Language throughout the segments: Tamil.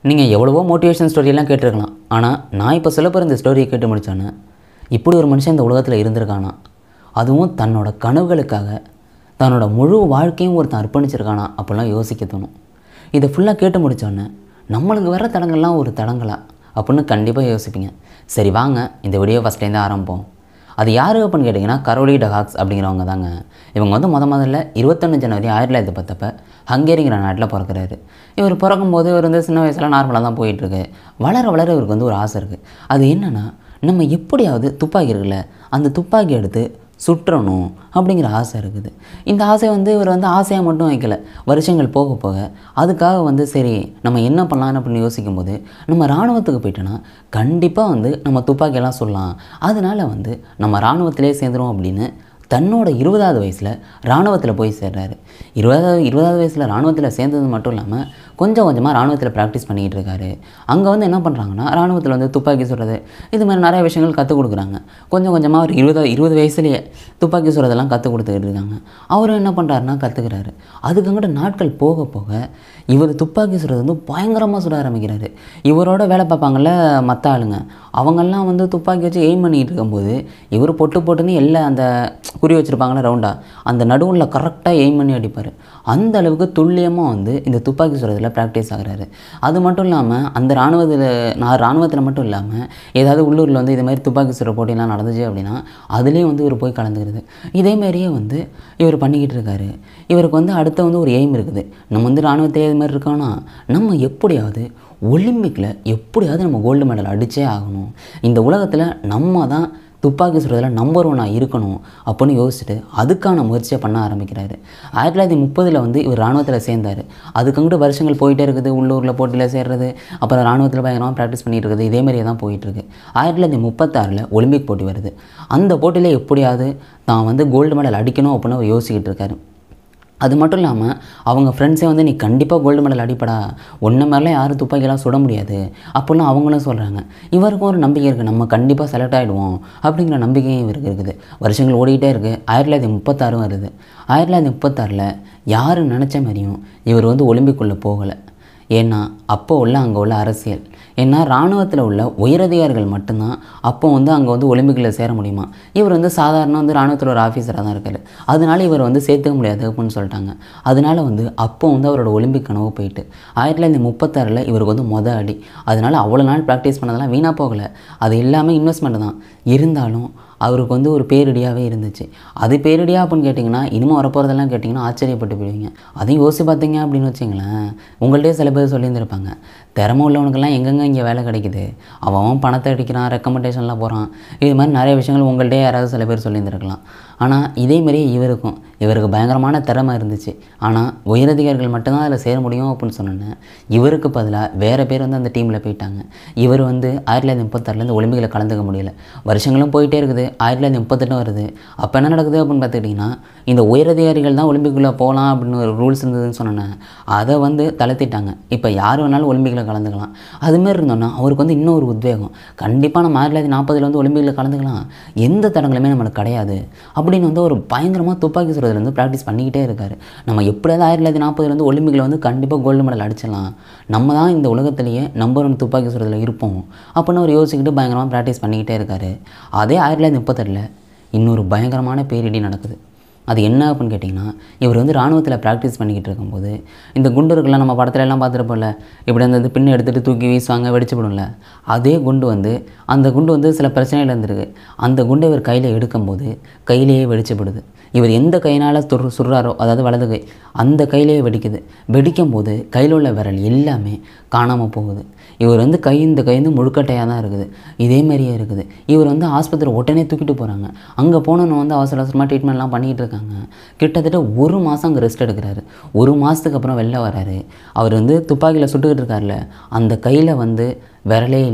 நீங்கள் எவ்வளவோ மோட்டிவேஷன் ஸ்டோரியெல்லாம் கேட்டிருக்கலாம் ஆனால் நான் இப்போ சொல்ல போகிற இந்த ஸ்டோரியை கேட்டு முடித்தோன்னே இப்படி ஒரு மனுஷன் இந்த உலகத்தில் இருந்திருக்கானா அதுவும் தன்னோட கனவுகளுக்காக தன்னோட முழு வாழ்க்கையும் ஒருத்தன் அர்ப்பணிச்சிருக்கானா அப்படிலாம் யோசிக்க தோணும் இதை ஃபுல்லாக கேட்டு முடித்தோன்னே நம்மளுக்கு வர தடங்கள்லாம் ஒரு தடங்களா அப்படின்னு கண்டிப்பாக யோசிப்பீங்க சரி வாங்க இந்த வீடியோ ஃபஸ்ட்லேருந்து ஆரம்பிப்போம் அது யார் அப்படின்னு கேட்டிங்கன்னா கரோலி டஹாக்ஸ் அப்படிங்கிறவங்க தாங்க இவங்க வந்து முத முதல்ல இருபத்தொன்று ஜனவரி ஆயிரத்தி தொள்ளாயிரத்தி பத்தப்ப ஹங்கேரிங்கிற நாட்டில் பிறக்கிறாரு இவர் பிறக்கும்போது இவர் வந்து சின்ன வயசில் நார்மலாக தான் போயிட்டுருக்கு வளர வளர இவருக்கு வந்து ஒரு ஆசை இருக்குது அது என்னென்னா நம்ம எப்படியாவது துப்பாக்கி இருக்குல்ல அந்த துப்பாக்கி எடுத்து சுற்றணும் அப்படிங்கிற ஆசை இருக்குது இந்த ஆசை வந்து இவர் வந்து ஆசையாக மட்டும் வைக்கல வருஷங்கள் போக போக அதுக்காக வந்து சரி நம்ம என்ன பண்ணலாம் அப்படின்னு யோசிக்கும்போது நம்ம இராணுவத்துக்கு போயிட்டோன்னா கண்டிப்பாக வந்து நம்ம துப்பாக்கியெல்லாம் சொல்லலாம் அதனால் வந்து நம்ம இராணுவத்திலே சேர்ந்துரும் அப்படின்னு தன்னோட இருபதாவது வயசில் இராணுவத்தில் போய் சேர்றாரு இருபதாவது இருபதாவது வயசில் இராணுவத்தில் சேர்ந்தது மட்டும் இல்லாமல் கொஞ்சம் கொஞ்சமாக இராணுவத்தில் ப்ராக்டிஸ் பண்ணிக்கிட்டு இருக்காரு அங்கே வந்து என்ன பண்ணுறாங்கன்னா இராணுவத்தில் வந்து துப்பாக்கி சுடுறது இது மாதிரி நிறைய விஷயங்கள் கற்றுக் கொடுக்குறாங்க கொஞ்சம் கொஞ்சமாக அவர் இருபது இருபது வயசுலேயே துப்பாக்கி சுடுறதெல்லாம் கற்றுக் கொடுத்துக்கிட்டு இருக்காங்க அவரும் என்ன பண்ணுறாருன்னா கற்றுக்கிறாரு அதுக்கங்கிட்ட நாட்கள் போக போக இவர் துப்பாக்கி சுடுறது வந்து பயங்கரமாக சுட ஆரம்பிக்கிறாரு இவரோட வேலை பார்ப்பாங்கள்ல மற்ற ஆளுங்க அவங்கெல்லாம் வந்து துப்பாக்கி வச்சு எய்ம் பண்ணிகிட்டு இருக்கும்போது இவர் பொட்டு பொட்டுன்னு எல்லாம் அந்த குறி வச்சுருப்பாங்களே ரவுண்டாக அந்த நடுவில் கரெக்டாக எய்ம் பண்ணி அடிப்பார் அந்த அளவுக்கு துல்லியமாக வந்து இந்த துப்பாக்கி சுடுறதுல ப்ராக்டிஸ் ஆகுறாரு அது மட்டும் இல்லாமல் அந்த இராணுவத்தில் நான் இராணுவத்தில் மட்டும் இல்லாமல் ஏதாவது உள்ளூரில் வந்து இது மாதிரி துப்பாக்கி சுடுற போட்டிலாம் நடந்துச்சு அப்படின்னா அதுலேயும் வந்து இவர் போய் கலந்துக்கிறது இதே மாதிரியே வந்து இவர் பண்ணிக்கிட்டு இருக்காரு இவருக்கு வந்து அடுத்த வந்து ஒரு எய்ம் இருக்குது நம்ம வந்து இராணுவத்திலே இது மாதிரி இருக்கோம்னா நம்ம எப்படியாவது ஒலிம்பிக்கில் எப்படியாவது நம்ம கோல்டு மெடல் அடித்தே ஆகணும் இந்த உலகத்தில் நம்ம தான் துப்பாக்கி சுடுறதுல நம்பர் ஒன்னாக இருக்கணும் அப்படின்னு யோசிச்சுட்டு அதுக்கான முயற்சியை பண்ண ஆரம்பிக்கிறாரு ஆயிரத்தி தொள்ளாயிரத்தி முப்பதில் வந்து இவர் இராணுவத்தில் சேர்ந்தார் அதுக்கங்கிட்டு வருஷங்கள் போயிட்டே இருக்குது உள்ளூரில் போட்டியில் சேர்றது அப்புறம் இராணுவத்தில் பயங்கரமாக ப்ராக்டிஸ் பண்ணிட்டு இருக்குது இதே மாதிரியே தான் போயிட்டுருக்கு ஆயிரத்தி தொள்ளாயிரத்தி முப்பத்தாறில் ஒலிம்பிக் போட்டி வருது அந்த போட்டியில் எப்படியாவது தான் வந்து கோல்டு மெடல் அடிக்கணும் அப்படின்னு அவர் யோசிக்கிட்டு இருக்காரு அது மட்டும் இல்லாமல் அவங்க ஃப்ரெண்ட்ஸே வந்து நீ கண்டிப்பாக கோல்டு மெடல் அடிப்படா ஒன்றை மாதிரிலாம் யாரும் துப்பாக்கியெல்லாம் சுட முடியாது அப்படிலாம் அவங்களும் சொல்கிறாங்க இவருக்கும் ஒரு நம்பிக்கை இருக்குது நம்ம கண்டிப்பாக செலக்ட் ஆகிடுவோம் அப்படிங்கிற நம்பிக்கையும் இவருக்கு இருக்குது வருஷங்கள் ஓடிக்கிட்டே இருக்குது ஆயிரத்தி தொள்ளாயிரத்தி முப்பத்தாறும் வருது ஆயிரத்தி தொள்ளாயிரத்தி முப்பத்தாறில் யார் நினச்ச மாதிரியும் இவர் வந்து ஒலிம்பிக்குள்ளே போகலை ஏன்னா அப்போ உள்ள அங்கே உள்ள அரசியல் ஏன்னா இராணுவத்தில் உள்ள உயரதிகாரிகள் மட்டும்தான் அப்போ வந்து அங்கே வந்து ஒலிம்பிக்கில் சேர முடியுமா இவர் வந்து சாதாரண வந்து இராணுவத்தில் ஒரு ஆஃபீஸராக தான் இருக்கார் அதனால இவர் வந்து சேர்த்துக்க முடியாது அப்படின்னு சொல்லிட்டாங்க அதனால வந்து அப்போ வந்து அவரோட ஒலிம்பிக் கனவு போயிட்டு ஆயிரத்தி தொள்ளாயிரத்தி முப்பத்தாறில் இவருக்கு வந்து மொத அடி அதனால அவ்வளோ நாள் ப்ராக்டிஸ் பண்ணதெல்லாம் வீணாக போகலை அது எல்லாமே இன்வெஸ்ட்மெண்ட் தான் இருந்தாலும் அவருக்கு வந்து ஒரு பேரிடியாகவே இருந்துச்சு அது பேரிடியா அப்படின்னு கேட்டிங்கன்னா இனிமேல் வரப்போகிறதெல்லாம் கேட்டிங்கன்னா ஆச்சரியப்பட்டு போயிடுவீங்க அதையும் யோசிச்சு பார்த்தீங்க அப்படின்னு வச்சிங்களேன் உங்கள்கிட்டயே சில பேர் சொல்லியிருந்திருப்பாங்க திறமை உள்ளவனுக்கெல்லாம் எங்கெங்கே இங்கே வேலை கிடைக்குது அவன் அவன் பணத்தை அடிக்கிறான் ரெக்கமெண்டேஷன்லாம் போகிறான் இது மாதிரி நிறைய விஷயங்கள் உங்கள்கிட்டே யாராவது சில பேர் சொல்லியிருந்திருக்கலாம் ஆனால் இதேமாரி இவருக்கும் இவருக்கு பயங்கரமான திறமை இருந்துச்சு ஆனால் உயரதிகாரிகள் மட்டும்தான் அதில் சேர முடியும் அப்படின்னு சொன்னேன் இவருக்கு பதிலாக வேறு பேர் வந்து அந்த டீமில் போயிட்டாங்க இவர் வந்து ஆயிரத்தி தொள்ளாயிரத்தி முப்பத்தாறுலேருந்து ஒலிம்பிக்கில் கலந்துக்க முடியல வருஷங்களும் போயிட்டே இருக்குது ஆயிரத்தி தொள்ளாயிரத்தி முப்பத்தெட்டும் வருது அப்போ என்ன நடக்குது அப்படின்னு பார்த்துக்கிட்டிங்கன்னா இந்த உயரதிகாரிகள் தான் ஒலிம்பிக்குள்ளே போகலாம் அப்படின்னு ஒரு ரூல்ஸ் இருந்ததுன்னு சொன்னேன் அதை வந்து தளர்த்திட்டாங்க இப்போ யார் வேணாலும் ஒலிம்பிக்கில் கலந்துக்கலாம் அதுமாரி இருந்தோன்னா அவருக்கு வந்து இன்னொரு உத்வேகம் கண்டிப்பாக நம்ம ஆயிரத்தி தொள்ளாயிரத்தி நாற்பதில் வந்து ஒலிம்பிக்கில் கலந்துக்கலாம் எந்த தடங்களுமே நம்மளுக்கு கிடையாது அப்படின்னு வந்து ஒரு பயங்கரமாக துப்பாக்கி சுடுறதுலேருந்து ப்ராக்டிஸ் பண்ணிக்கிட்டே இருக்கார் நம்ம எப்படியாவது ஆயிரத்தி தொள்ளாயிரத்தி நாற்பதுலேருந்து ஒலிம்பிக்கில் வந்து கண்டிப்பாக கோல்டு மெடல் அடிச்சிடலாம் நம்ம தான் இந்த உலகத்திலேயே நம்பர் ஒன் துப்பாக்கி சுடுறதுல இருப்போம் அப்படின்னு அவர் யோசிச்சுக்கிட்டு பயங்கரமாக ப்ராக்டிஸ் பண்ணிக்கிட்டே இருக்கார் அதே ஆயிரத்தி தொள்ளாயிரத்தி முப்பத்தெட்டில் இன்னொரு பயங்கரமான பேரிடி நடக்குது அது என்ன அப்படின்னு கேட்டிங்கன்னா இவர் வந்து இராணுவத்தில் ப்ராக்டிஸ் பண்ணிக்கிட்டு இருக்கும்போது இந்த குண்டுருக்கெல்லாம் நம்ம படத்துல எல்லாம் பார்த்துருப்போம்ல இப்படி அந்த இது பின்ன எடுத்துகிட்டு தூக்கி வீசுவாங்க வெடிச்சு விடும்ல அதே குண்டு வந்து அந்த குண்டு வந்து சில பிரச்சனைகள் இருந்திருக்கு அந்த குண்டை இவர் கையில் எடுக்கும்போது கையிலேயே வெடிச்சுப்படுது இவர் எந்த கையினால் துர் சுடுறாரோ அதாவது வலது கை அந்த கையிலேயே வெடிக்குது வெடிக்கும் போது கையில் உள்ள விரல் எல்லாமே காணாமல் போகுது இவர் வந்து கை இந்த கை வந்து முழுக்கட்டையாக தான் இருக்குது இதே மாதிரியே இருக்குது இவர் வந்து ஆஸ்பத்திரி உடனே தூக்கிட்டு போகிறாங்க அங்கே போனோன்னு வந்து அவசர அவசரமாக ட்ரீட்மெண்ட்லாம் பண்ணிகிட்டு இருக்காங்க கிட்டத்தட்ட ஒரு மாதம் அங்கே ரெஸ்ட் எடுக்கிறாரு ஒரு மாதத்துக்கு அப்புறம் வெளில வராரு அவர் வந்து துப்பாக்கியில் சுட்டுக்கிட்டு இருக்கார்ல அந்த கையில் வந்து விரலே இல்லை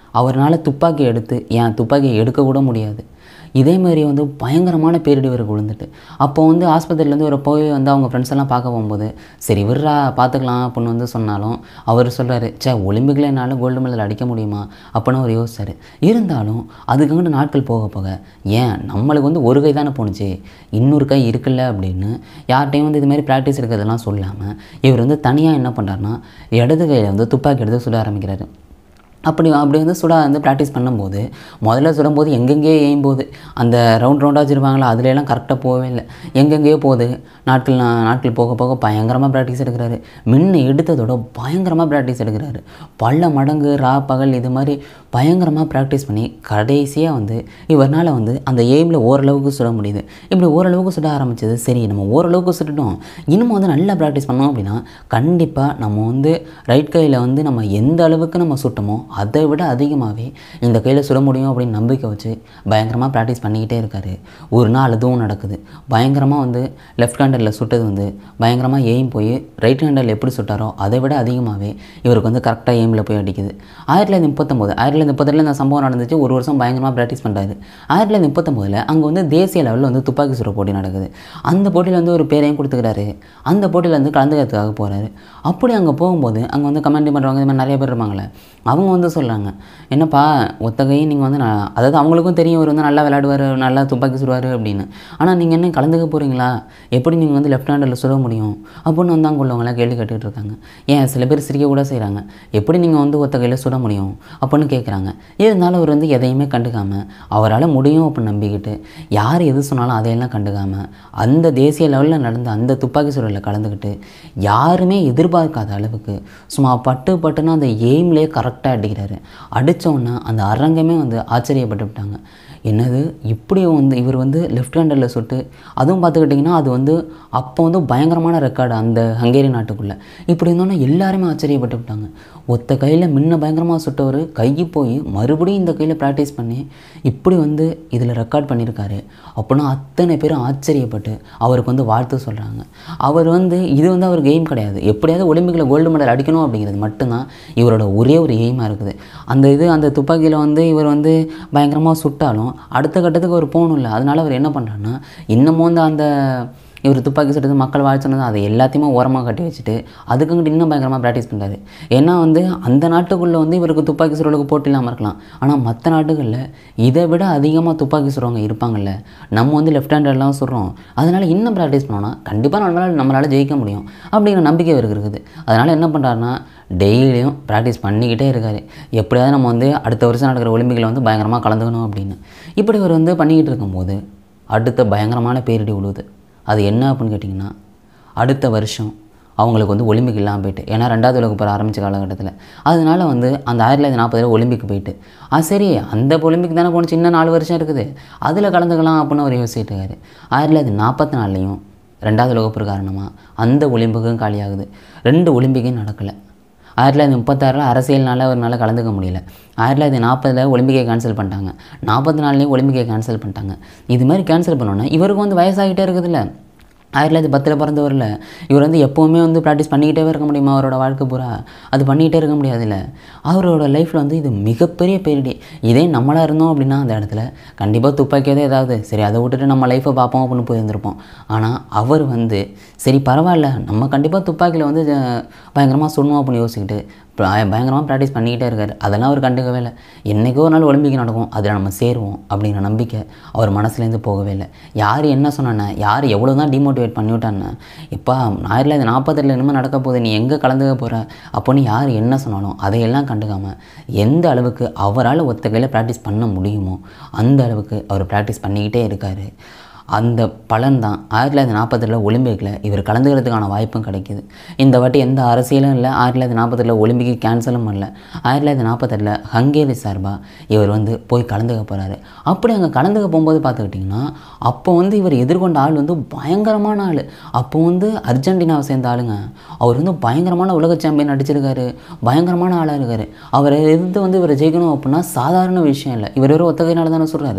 அவரால் துப்பாக்கி எடுத்து ஏன் துப்பாக்கியை எடுக்க கூட முடியாது இதே மாதிரி வந்து பயங்கரமான பேரிடி இவருக்கு விழுந்துட்டு அப்போ வந்து ஆஸ்பத்திரியிலேருந்து ஒரு போய் வந்து அவங்க ஃப்ரெண்ட்ஸ் எல்லாம் பார்க்க போகும்போது சரி விட்றா பார்த்துக்கலாம் அப்படின்னு வந்து சொன்னாலும் அவர் சொல்கிறாரு சே ஒலிம்பிக்கில் என்னால் கோல்டு மெடல் அடிக்க முடியுமா அப்படின்னு அவர் யோசிச்சார் இருந்தாலும் அதுக்காக நாட்கள் போக போக ஏன் நம்மளுக்கு வந்து ஒரு கை தானே போணுச்சு இன்னொரு கை இருக்குல்ல அப்படின்னு யார்கிட்டையும் வந்து இது மாதிரி ப்ராக்டிஸ் இருக்கிறதெல்லாம் சொல்லாமல் இவர் வந்து தனியாக என்ன பண்ணுறாருன்னா இடது கையில் வந்து துப்பாக்கி எடுத்து சுட ஆரம்பிக்கிறாரு அப்படி அப்படி வந்து சுட வந்து ப்ராக்டிஸ் பண்ணும்போது முதல்ல சுடும்போது எங்கெங்கேயோ ஏயும் போகுது அந்த ரவுண்ட் ரவுண்டாக வச்சுருப்பாங்களா அதுல எல்லாம் கரெக்டாக போகவே இல்லை எங்கெங்கேயோ போகுது நாட்கள் நா- நாட்கள் போக போக பயங்கரமாக ப்ராக்டிஸ் எடுக்கிறாரு முன்ன எடுத்ததோட பயங்கரமாக ப்ராக்டிஸ் எடுக்கிறாரு பல மடங்கு ரா பகல் இது மாதிரி பயங்கரமாக ப்ராக்டிஸ் பண்ணி கடைசியாக வந்து இவரால் வந்து அந்த எய்மில் ஓரளவுக்கு சுட முடியுது இப்படி ஓரளவுக்கு சுட ஆரம்பிச்சது சரி நம்ம ஓரளவுக்கு சுட்டுட்டோம் இன்னமும் வந்து நல்லா ப்ராக்டிஸ் பண்ணோம் அப்படின்னா கண்டிப்பாக நம்ம வந்து ரைட் கையில் வந்து நம்ம எந்த அளவுக்கு நம்ம சுட்டோமோ அதை விட அதிகமாகவே இந்த கையில் சுட முடியும் அப்படின்னு நம்பிக்கை வச்சு பயங்கரமாக ப்ராக்டிஸ் பண்ணிக்கிட்டே இருக்காரு ஒரு நாள் அதுவும் நடக்குது பயங்கரமாக வந்து லெஃப்ட் ஹேண்டரில் சுட்டது வந்து பயங்கரமாக எய்ம் போய் ரைட் ஹேண்டரில் எப்படி சுட்டாரோ அதை விட அதிகமாகவே இவருக்கு வந்து கரெக்டாக எய்மில் போய் அடிக்குது ஆயிரத்தி தொள்ளாயிரத்தி முப்பத்தொம்போது ஆயிரத்தி தொள்ளாயிரத்தி முப்பத்தெட்டில் இந்த சம்பவம் நடந்துச்சு ஒரு வருஷம் பயங்கரமாக ப்ராக்டிஸ் பண்ணுறாரு ஆயிரத்தி தொள்ளாயிரத்தி முப்பத்தொம்போதில் அங்கே வந்து தேசிய லெவலில் வந்து துப்பாக்கி சுட போட்டி நடக்குது அந்த போட்டியில் வந்து ஒரு பேரையும் கொடுத்துக்கிறாரு அந்த போட்டியில் வந்து கலந்துக்கிறதுக்காக போகிறாரு அப்படி அங்கே போகும்போது அங்கே வந்து கமெண்ட் பண்ணுறவங்க இது மாதிரி நிறைய பேர் இருப்பாங்களே அவங்க வந்து சொல்கிறாங்க என்னப்பா ஒத்தகையும் நீங்கள் வந்து நான் அதாவது அவங்களுக்கும் தெரியும் இவர் வந்து நல்லா விளையாடுவார் நல்லா துப்பாக்கி சுடுவார் அப்படின்னு ஆனால் நீங்கள் என்ன கலந்துக்க போகிறீங்களா எப்படி நீங்கள் வந்து லெஃப்ட் ஹேண்டில் சுட முடியும் அப்படின்னு வந்து அங்கே உள்ளவங்களாம் கேள்வி கேட்டுட்டு இருக்காங்க ஏன் சில பேர் சிரிக்க கூட செய்கிறாங்க எப்படி நீங்கள் வந்து ஒத்த கையில் சுட முடியும் அப்படின்னு கேட்குறாங்க இருந்தாலும் அவர் வந்து எதையுமே கண்டுக்காமல் அவரால் முடியும் அப்படின்னு நம்பிக்கிட்டு யார் எது சொன்னாலும் அதையெல்லாம் கண்டுக்காமல் அந்த தேசிய லெவலில் நடந்த அந்த துப்பாக்கி சுடலில் கலந்துக்கிட்டு யாருமே எதிர்பார்க்காத அளவுக்கு சும்மா பட்டு பட்டுன்னு அந்த எய்ம்லேயே கரெக்டாக அடிக்கிறாரு அடிச்ச உடனே அந்த அரங்கமே வந்து ஆச்சரியப்பட்டு விட்டாங்க என்னது இப்படி வந்து இவர் வந்து லெஃப்ட் ஹேண்டரில் சுட்டு அதுவும் பார்த்துக்கிட்டிங்கன்னா அது வந்து அப்போ வந்து பயங்கரமான ரெக்கார்டு அந்த ஹங்கேரி நாட்டுக்குள்ளே இப்படி இருந்தோன்னே எல்லாருமே ஆச்சரியப்பட்டு விட்டாங்க ஒத்த கையில் முன்ன பயங்கரமாக சுட்டவர் கை போய் மறுபடியும் இந்த கையில் ப்ராக்டிஸ் பண்ணி இப்படி வந்து இதில் ரெக்கார்ட் பண்ணியிருக்காரு அப்படின்னா அத்தனை பேரும் ஆச்சரியப்பட்டு அவருக்கு வந்து வாழ்த்து சொல்கிறாங்க அவர் வந்து இது வந்து அவர் எய்ம் கிடையாது எப்படியாவது ஒலிம்பிக்கில் கோல்டு மெடல் அடிக்கணும் அப்படிங்கிறது மட்டும்தான் இவரோட ஒரே ஒரு எய்மாக இருக்குது அந்த இது அந்த துப்பாக்கியில் வந்து இவர் வந்து பயங்கரமாக சுட்டாலும் அடுத்த கட்டத்துக்கு அவர் போகணும்ல அதனால அவர் என்ன பண்ணுறாருன்னா இன்னமும் வந்து அந்த இவர் துப்பாக்கி சுட்டது மக்கள் வாழ்த்துனது அதை எல்லாத்தையுமே ஓரமாக கட்டி வச்சுட்டு அதுக்குங்கிட்ட இன்னும் பயங்கரமாக ப்ராக்டிஸ் பண்ணுறாரு ஏன்னா வந்து அந்த நாட்டுக்குள்ளே வந்து இவருக்கு துப்பாக்கி சுடுறதுக்கு போட்டி இல்லாமல் இருக்கலாம் ஆனால் மற்ற நாட்டுகளில் இதை விட அதிகமாக துப்பாக்கி சுடுறவங்க இருப்பாங்கல்ல நம்ம வந்து லெஃப்ட் ஹேண்டர்லாம் சுடுறோம் அதனால் இன்னும் ப்ராக்டிஸ் பண்ணோன்னா கண்டிப்பாக நம்மளால் நம்மளால் ஜெயிக்க முடியும் அப்படிங்கிற நம்பிக்கை இவருக்கு இருக்குது அதனால் என்ன பண்ணுறாருன்னா டெய்லியும் ப்ராக்டிஸ் பண்ணிக்கிட்டே இருக்கார் எப்படியாவது நம்ம வந்து அடுத்த வருஷம் நடக்கிற ஒலிம்பிக்கில் வந்து பயங்கரமாக கலந்துக்கணும் அப்படின்னு இப்படி இவர் வந்து பண்ணிக்கிட்டு இருக்கும்போது அடுத்த பயங்கரமான பேரிடி விழுவுது அது என்ன அப்படின்னு கேட்டிங்கன்னா அடுத்த வருஷம் அவங்களுக்கு வந்து ஒலிம்பிக் இல்லாமல் போயிட்டு ஏன்னா ரெண்டாவது உலக போகிற ஆரம்பித்த காலகட்டத்தில் அதனால வந்து அந்த ஆயிரத்தி தொள்ளாயிரத்தி நாற்பதில் ஒலிம்பிக் போயிட்டு ஆ சரி அந்த ஒலிம்பிக் தானே போணுச்சு இன்னும் நாலு வருஷம் இருக்குது அதில் கலந்துக்கலாம் அப்படின்னு அவர் யோசிச்சுட்டு இருக்காரு ஆயிரத்தி தொள்ளாயிரத்தி நாற்பத்தி நாலுலையும் ரெண்டாவது உலகப்போர் காரணமாக அந்த ஒலிம்பிக்கும் காலியாகுது ரெண்டு ஒலிம்பிக்கும் நடக்கலை ஆயிரத்தி தொள்ளாயிரத்தி முப்பத்தாறில் அரசியல்னால அவரால் கலந்துக்க முடியல ஆயிரத்தி தொள்ளாயிரத்தி நாற்பதில் ஒலிம்பிக்கை கேன்சல் பண்ணிட்டாங்க நாற்பத்தி நாலுலேயும் ஒலிம்பிக்கை கேன்சல் பண்ணிட்டாங்க இது மாதிரி கேன்சல் பண்ணோன்னே இவருக்கு வந்து வயசாகிட்டே இருக்குதுல்ல ஆயிரத்தி தொள்ளாயிரத்தி பத்தில் பிறந்தவரில் இவர் வந்து எப்போவுமே வந்து ப்ராக்டிஸ் பண்ணிக்கிட்டே இருக்க முடியுமா அவரோட வாழ்க்கை பூரா அது பண்ணிக்கிட்டே இருக்க முடியாதுல்ல அவரோட லைஃப்பில் வந்து இது மிகப்பெரிய பேரிடி இதே நம்மளாக இருந்தோம் அப்படின்னா அந்த இடத்துல கண்டிப்பாக துப்பாக்கியதே ஏதாவது சரி அதை விட்டுட்டு நம்ம லைஃப்பை பார்ப்போம் அப்படின்னு போயிருந்திருப்போம் ஆனால் அவர் வந்து சரி பரவாயில்ல நம்ம கண்டிப்பாக துப்பாக்கியில் வந்து ஜ- பயங்கரமாக சுடணும் அப்படின்னு யோசிச்சுக்கிட்டு ப- பயங்கரமாக ப்ராக்டிஸ் பண்ணிக்கிட்டே இருக்காரு அதெல்லாம் அவர் கண்டுக்கவே இல்லை என்றைக்கோ ஒரு நாள் ஒலிம்பிக் நடக்கும் அதில் நம்ம சேருவோம் அப்படிங்கிற நம்பிக்கை அவர் மனசுலேருந்து போகவே இல்லை யார் என்ன சொன்னானே யார் எவ்வளோ தான் டிமோட்டிவேட் பண்ணிவிட்டான்னு இப்போ ஆயிரத்தி தொள்ளாயிரத்தி நாற்பத்தெட்டில் என்னமோ நடக்க போகுது நீ எங்கே கலந்துக்க போகிற அப்போன்னு யார் என்ன சொன்னாலும் அதையெல்லாம் கண்டுக்காமல் எந்த அளவுக்கு அவரால் ஒத்த கையில் ப்ராக்டிஸ் பண்ண முடியுமோ அந்த அளவுக்கு அவர் ப்ராக்டிஸ் பண்ணிக்கிட்டே இருக்கார் அந்த பலன் தான் ஆயிரத்தி தொள்ளாயிரத்தி நாற்பத்தெட்டில் ஒலிம்பிக்கில் இவர் கலந்துக்கிறதுக்கான வாய்ப்பும் கிடைக்கிது இந்த வாட்டி எந்த அரசியலும் இல்லை ஆயிரத்தி தொள்ளாயிரத்தி நாற்பத்தெட்டில் ஒலிம்பிக்கு கேன்சலும் பண்ணல ஆயிரத்தி தொள்ளாயிரத்தி நாற்பத்தெட்டில் ஹங்கேரி சார்பாக இவர் வந்து போய் கலந்துக்க போகிறாரு அப்படி அங்கே கலந்துக்க போகும்போது பார்த்துக்கிட்டிங்கன்னா அப்போ வந்து இவர் எதிர்கொண்ட ஆள் வந்து பயங்கரமான ஆள் அப்போ வந்து அர்ஜென்டினாவை சேர்ந்த ஆளுங்க அவர் வந்து பயங்கரமான உலக சாம்பியன் அடிச்சிருக்காரு பயங்கரமான ஆளாக இருக்கார் அவரை எதிர்த்து வந்து இவரை ஜெயிக்கணும் அப்படின்னா சாதாரண விஷயம் இல்லை இவர் வெறும் ஒத்தகையினால தானே சொல்கிறாரு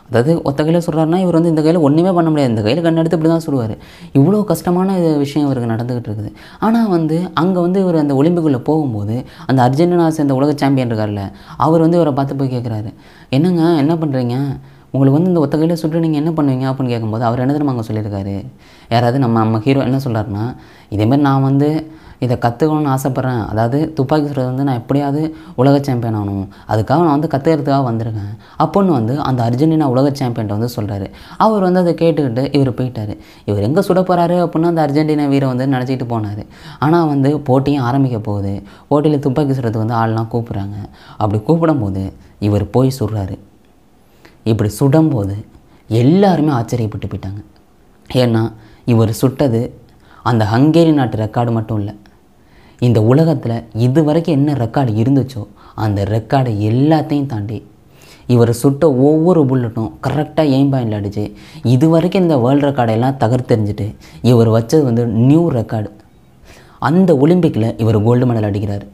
அதாவது ஒத்த கையில் சொல்கிறாருன்னா இவர் வந்து இந்த கையில் ஒன்றுமே பண்ண முடியாது இந்த கையில் கண் எடுத்து இப்படி தான் சொல்லுவார் இவ்வளோ கஷ்டமான இது விஷயம் இவருக்கு நடந்துக்கிட்டு இருக்குது ஆனால் வந்து அங்கே வந்து இவர் அந்த ஒலிம்பிக்குள்ளே போகும்போது அந்த அர்ஜென்டினா சேர்ந்த உலக சாம்பியன் இருக்கார்ல அவர் வந்து இவரை பார்த்து போய் கேட்குறாரு என்னங்க என்ன பண்ணுறீங்க உங்களுக்கு வந்து இந்த ஒத்த கையில் சுட்டு நீங்கள் என்ன பண்ணுவீங்க அப்படின்னு கேட்கும்போது அவர் என்ன தெரியுமா அங்கே சொல்லியிருக்காரு யாராவது நம்ம நம்ம ஹீரோ என்ன சொல்கிறாருன்னா இதேமாதிரி நான் வந்து இதை கற்றுக்கணும்னு ஆசைப்பட்றேன் அதாவது துப்பாக்கி சுடுறது வந்து நான் எப்படியாவது உலக சாம்பியன் ஆகணும் அதுக்காக நான் வந்து கற்றுக்கிறதுக்காக வந்திருக்கேன் அப்போன்னு வந்து அந்த அர்ஜென்டினா உலக சாம்பியன்ட்ட வந்து சொல்கிறாரு அவர் வந்து அதை கேட்டுக்கிட்டு இவர் போயிட்டார் இவர் எங்கே சுட போகிறாரு அப்படின்னு அந்த அர்ஜென்டினா வீரை வந்து நினச்சிட்டு போனார் ஆனால் வந்து போட்டியும் ஆரம்பிக்க போகுது போட்டியில் துப்பாக்கி சுடுறதுக்கு வந்து ஆள்லாம் கூப்பிட்றாங்க அப்படி கூப்பிடும்போது இவர் போய் சுடுறாரு இப்படி சுடும்போது எல்லாருமே ஆச்சரியப்பட்டு போயிட்டாங்க ஏன்னா இவர் சுட்டது அந்த ஹங்கேரி நாட்டு ரெக்கார்டு மட்டும் இல்லை இந்த உலகத்தில் இது வரைக்கும் என்ன ரெக்கார்டு இருந்துச்சோ அந்த ரெக்கார்டை எல்லாத்தையும் தாண்டி இவர் சுட்ட ஒவ்வொரு புல்லட்டும் கரெக்டாக எய்ம் பாயிண்டில் அடிச்சு இது வரைக்கும் இந்த வேர்ல்டு ரெக்கார்டெல்லாம் தகர்த்தெறிஞ்சிட்டு இவர் வச்சது வந்து நியூ ரெக்கார்டு அந்த ஒலிம்பிக்கில் இவர் கோல்டு மெடல் அடிக்கிறார்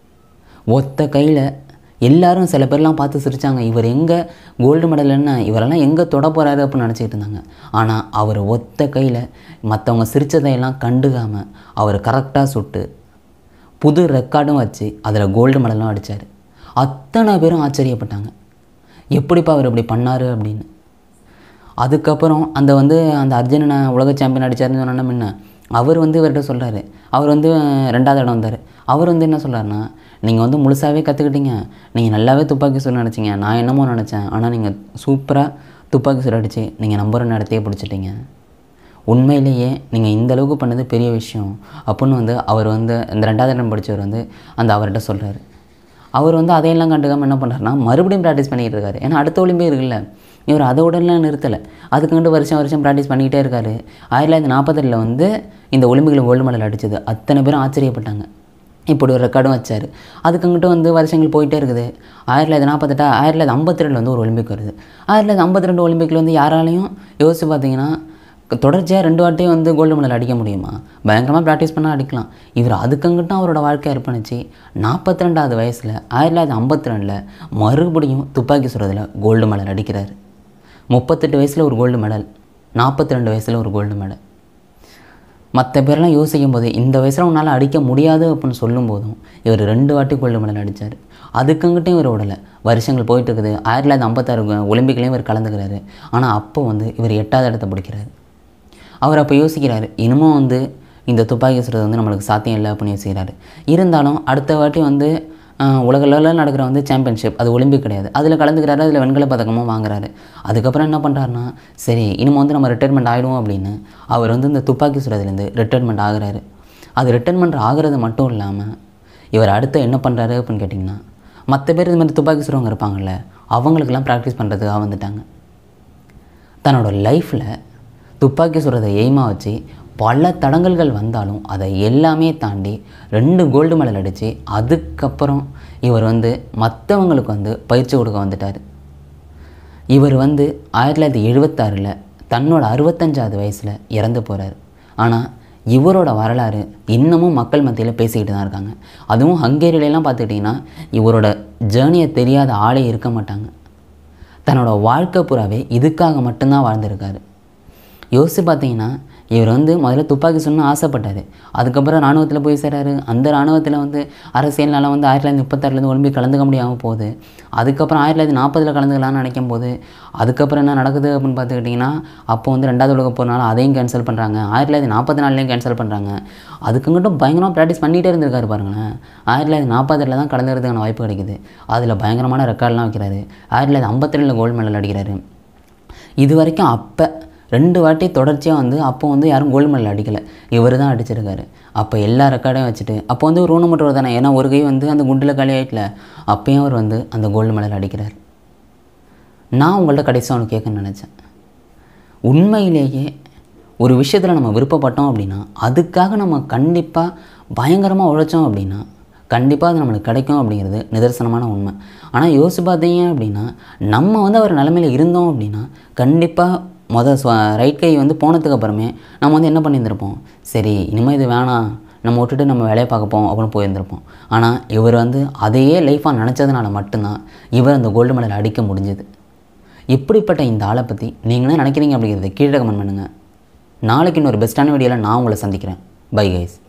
ஒத்த கையில் எல்லாரும் சில பேர்லாம் பார்த்து சிரித்தாங்க இவர் எங்கே கோல்டு மெடல் என்ன இவரெல்லாம் எங்கே தொட போகிறாரு அப்படின்னு நினச்சிட்டு இருந்தாங்க ஆனால் அவர் ஒத்த கையில் மற்றவங்க சிரித்ததையெல்லாம் கண்டுக்காமல் அவர் கரெக்டாக சுட்டு புது ரெக்கார்டும் வச்சு அதில் கோல்டு மெடலும் அடித்தார் அத்தனை பேரும் ஆச்சரியப்பட்டாங்க எப்படிப்பா அவர் இப்படி பண்ணார் அப்படின்னு அதுக்கப்புறம் அந்த வந்து அந்த அர்ஜுனனை உலக சாம்பியன் அடித்தாருன்னு சொன்னா முன்ன அவர் வந்து இவர்கிட்ட சொல்கிறாரு அவர் வந்து ரெண்டாவது இடம் வந்தார் அவர் வந்து என்ன சொல்கிறாருன்னா நீங்கள் வந்து முழுசாகவே கற்றுக்கிட்டீங்க நீங்கள் நல்லாவே துப்பாக்கி சுட நினச்சிங்க நான் என்னமோ நினச்சேன் ஆனால் நீங்கள் சூப்பராக துப்பாக்கி சுட அடித்து நீங்கள் நம்பர் ஒன்று இடத்தையே பிடிச்சிட்டீங்க உண்மையிலேயே நீங்கள் இந்த அளவுக்கு பண்ணது பெரிய விஷயம் அப்படின்னு வந்து அவர் வந்து இந்த ரெண்டாவது இடம் படித்தவர் வந்து அந்த அவர்கிட்ட சொல்கிறாரு அவர் வந்து அதையெல்லாம் கண்டுக்காமல் என்ன பண்ணுறாருன்னா மறுபடியும் ப்ராக்டிஸ் பண்ணிகிட்டு இருக்காரு ஏன்னா அடுத்த ஒலிம்பே இருக்குல்ல இவர் அதை உடனே நிறுத்தலை அதுக்கு வருஷம் வருஷம் ப்ராக்டிஸ் பண்ணிக்கிட்டே இருக்காரு ஆயிரத்தி தொள்ளாயிரத்தி நாற்பத்தெட்டில் வந்து இந்த ஒலிம்பிக்கில் கோல்டு மெடல் அடிச்சது அத்தனை பேரும் ஆச்சரியப்பட்டாங்க இப்படி ஒரு ரெக்கார்டும் வச்சார் அதுக்குங்கிட்ட வந்து வருஷங்கள் போயிட்டே இருக்குது ஆயிரத்தி தொள்ளாயிரத்தி நாற்பத்தெட்டா ஆயிரத்தி தொள்ளாயிரத்தி ஐம்பத்தி ரெண்டில் வந்து ஒரு ஒலிம்பிக் வருது ஆயிரத்தி தொள்ளாயிரத்தி ஐம்பத்தி ரெண்டு ஒலிம்பிக்கில் வந்து யாராலையும் யோசிச்சு பார்த்தீங்கன்னா தொடர்ச்சியாக ரெண்டு வாட்டியும் வந்து கோல்டு மெடல் அடிக்க முடியுமா பயங்கரமாக ப்ராக்டிஸ் பண்ணால் அடிக்கலாம் இவர் அதுக்குங்கிட்டும் அவரோட வாழ்க்கையை அர்ப்பணிச்சு நாற்பத்தி ரெண்டாவது வயசில் ஆயிரத்தி தொள்ளாயிரத்தி ஐம்பத்தி ரெண்டில் மறுபடியும் துப்பாக்கி சுடுறதுல கோல்டு மெடல் அடிக்கிறார் முப்பத்தெட்டு வயசில் ஒரு கோல்டு மெடல் நாற்பத்தி ரெண்டு வயசில் ஒரு கோல்டு மெடல் மற்ற பேரெல்லாம் யோசிக்கும் போது இந்த வயசில் உன்னால் அடிக்க முடியாது அப்படின்னு சொல்லும்போதும் இவர் ரெண்டு வாட்டி கோல்டு மெடல் அடித்தார் அதுக்குங்கிட்டையும் இவர் விடலை வருஷங்கள் போயிட்டு இருக்குது ஆயிரத்தி தொள்ளாயிரத்தி ஐம்பத்தாறு ஒலிம்பிக்லேயும் இவர் கலந்துக்கிறாரு ஆனால் அப்போ வந்து இவர் எட்டாவது இடத்த பிடிக்கிறாரு அவர் அப்போ யோசிக்கிறாரு இன்னமும் வந்து இந்த துப்பாக்கி சுடுறது வந்து நம்மளுக்கு சாத்தியம் இல்லை அப்படின்னு யோசிக்கிறாரு இருந்தாலும் அடுத்த வாட்டி வந்து ஆஹ், உலக லெவலில் நடக்கிற வந்து சாம்பியன்ஷிப் அது ஒலிம்பிக் கிடையாது அதில் கலந்துக்கிறாரு அதில் வெண்கல பதக்கமும் வாங்குறாரு அதுக்கப்புறம் என்ன பண்ணுறாருன்னா சரி இனிமே வந்து நம்ம ரிட்டைர்மெண்ட் ஆகிடுவோம் அப்படின்னு அவர் வந்து இந்த துப்பாக்கி சுடுறதுலேருந்து ரிட்டைர்மெண்ட் ஆகுறாரு அது ரிட்டைர்மெண்ட் ஆகுறது மட்டும் இல்லாமல் இவர் அடுத்து என்ன பண்ணுறாரு அப்படின்னு கேட்டிங்கன்னா மற்ற பேர் இது மாதிரி துப்பாக்கி சுடுறவங்க இருப்பாங்கல்ல அவங்களுக்கெல்லாம் ப்ராக்டிஸ் பண்ணுறதுக்காக வந்துட்டாங்க தன்னோட லைஃப்பில் துப்பாக்கி சுடுறதை எய்மாக வச்சு பல தடங்கல்கள் வந்தாலும் அதை எல்லாமே தாண்டி ரெண்டு கோல்டு மெடல் அடித்து அதுக்கப்புறம் இவர் வந்து மற்றவங்களுக்கு வந்து பயிற்சி கொடுக்க வந்துட்டார் இவர் வந்து ஆயிரத்தி தொள்ளாயிரத்தி எழுபத்தாறில் தன்னோட அறுபத்தஞ்சாவது வயசில் இறந்து போகிறார் ஆனால் இவரோட வரலாறு இன்னமும் மக்கள் மத்தியில் பேசிக்கிட்டு தான் இருக்காங்க அதுவும் ஹங்கேரியிலலாம் பார்த்துக்கிட்டிங்கன்னா இவரோட ஜேர்னியை தெரியாத ஆளே இருக்க மாட்டாங்க தன்னோட வாழ்க்கை புறாவே இதுக்காக மட்டும்தான் வாழ்ந்திருக்காரு யோசிச்சு பார்த்தீங்கன்னா இவர் வந்து முதல்ல துப்பாக்கி சுடணும்னு ஆசைப்பட்டார் அதுக்கப்புறம் ராணுவத்தில் போய் சேராரு அந்த ராணுவத்தில் வந்து அரசியல்னால வந்து ஆயிரத்தி தொள்ளாயிரத்தி முப்பத்தாறுலேருந்து ஒலிம்பிக் கலந்துக்க முடியாமல் போகுது அதுக்கப்புறம் ஆயிரத்தி தொள்ளாயிரத்தி நாற்பதில் கலந்துக்கலாம்னு நினைக்கும் போது அதுக்கப்புறம் என்ன நடக்குது அப்படின்னு பார்த்துக்கிட்டிங்கன்னா அப்போ வந்து ரெண்டாவது உலக போகிறனால அதையும் கேன்சல் பண்ணுறாங்க ஆயிரத்தி தொள்ளாயிரத்தி நாற்பத்தி நாலுலேயும் கேன்சல் பண்ணுறாங்க அதுக்குங்கிட்டும் பயங்கரமாக ப்ராக்டிஸ் பண்ணிகிட்டே இருந்திருக்காரு பாருங்களேன் ஆயிரத்தி தொள்ளாயிரத்தி நாற்பதில் தான் கலந்துக்கிறதுக்கான வாய்ப்பு கிடைக்குது அதில் பயங்கரமான ரெக்கார்ட்லாம் வைக்கிறாரு ஆயிரத்தி தொள்ளாயிரத்தி ஐம்பத்தி ரெண்டில் கோல்டு மெடல் அடிக்கிறாரு இது வரைக்கும் அப்போ ரெண்டு வாட்டி தொடர்ச்சியாக வந்து அப்போ வந்து யாரும் கோல்டு மெடல் அடிக்கலை இவர் தான் அடிச்சிருக்காரு அப்போ எல்லா ரெக்கார்டையும் வச்சுட்டு அப்போ வந்து ஒரு ஊனமுற்றவர் தானே ஏன்னா ஒரு கை வந்து அந்த குண்டில் காலி ஆகிட்டல அப்பயும் அவர் வந்து அந்த கோல்டு மெடல் அடிக்கிறார் நான் உங்கள்ட்ட கடைசியாக ஒன்று கேட்க நினச்சேன் உண்மையிலேயே ஒரு விஷயத்தில் நம்ம விருப்பப்பட்டோம் அப்படின்னா அதுக்காக நம்ம கண்டிப்பாக பயங்கரமாக உழைச்சோம் அப்படின்னா கண்டிப்பாக அது நம்மளுக்கு கிடைக்கும் அப்படிங்கிறது நிதர்சனமான உண்மை ஆனால் யோசிச்சு பார்த்தீங்க அப்படின்னா நம்ம வந்து அவர் நிலமையில இருந்தோம் அப்படின்னா கண்டிப்பாக மொதல் ரைட் கை வந்து போனதுக்கு அப்புறமே நம்ம வந்து என்ன பண்ணியிருந்திருப்போம் சரி இனிமேல் இது வேணாம் நம்ம விட்டுட்டு நம்ம வேலையை பார்க்க போவோம் அப்படின்னு போயிருந்திருப்போம் ஆனால் இவர் வந்து அதையே லைஃபாக நினச்சதுனால மட்டும்தான் இவர் அந்த கோல்டு மெடல் அடிக்க முடிஞ்சது இப்படிப்பட்ட இந்த ஆளை பற்றி நீங்கள் என்ன நினைக்கிறீங்க அப்படிங்கிறத கீழே கமெண்ட் பண்ணுங்கள் நாளைக்கு இன்னொரு பெஸ்ட்டான வீடியோவில் நான் உங்களை சந்திக்கிறேன் பை கைஸ்